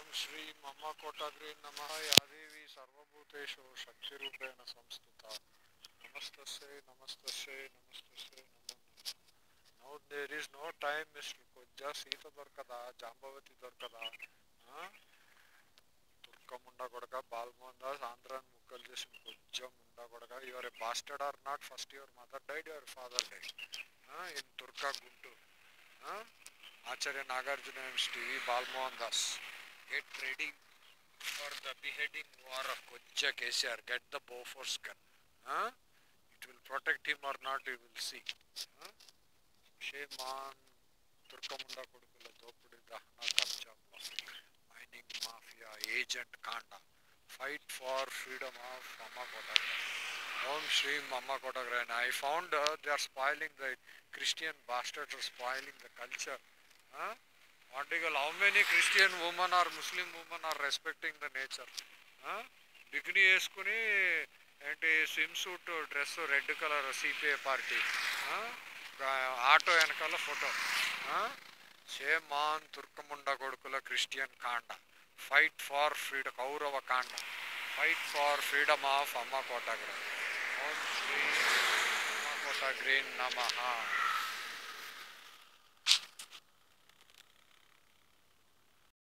శ్రీ మమ కోటగ్రీ నమ యాదేవి సర్వభూతేషు శక్తిరూపేణ సంస్థిత నమస్తస్యై నమస్తస్యై నమస్తస్యై నమో no there is no time mister కొద్దిగా సీత దొరకదా జాంబవతి దొరకదా ఆ? తుర్కముండ కొడక బాల్మోహన్ దాస్ ఆంధ్రాన్ని ముక్కలు చేసిన కొంచెం ఉండ కొడక your a bastard are not first your mother died your father died in తుర్కా గుంటూరు ఆ? Acharya Nagarjuna TV Balmohan Das get ready for the beheading war of కొచ్చ KCR get the Bofors gun it will protect him or not you will see shame on తుర్కముండ కొడుకుల దోపిడి దహన కబ్జా mining mafia agent కాండ fight for freedom of అమ్మ కోటగ్ర ఓం శ్రీ అమ్మ కోటగ్ర I found they are spoiling the Christian bastards are spoiling the culture article how many Christian women are Muslim women are respecting the nature bikini వేసుకుని ఏంటి swimsuit dress red colour CPI party auto వెనకాల photo shame on తుర్కముండ కొడుకుల Christian కాండ fight for freedom కౌరవ కాండ fight for freedom of అమ్మ కోటగ్ర ఓం శ్రీ అమ్మ కోటగ్రీన్ నమః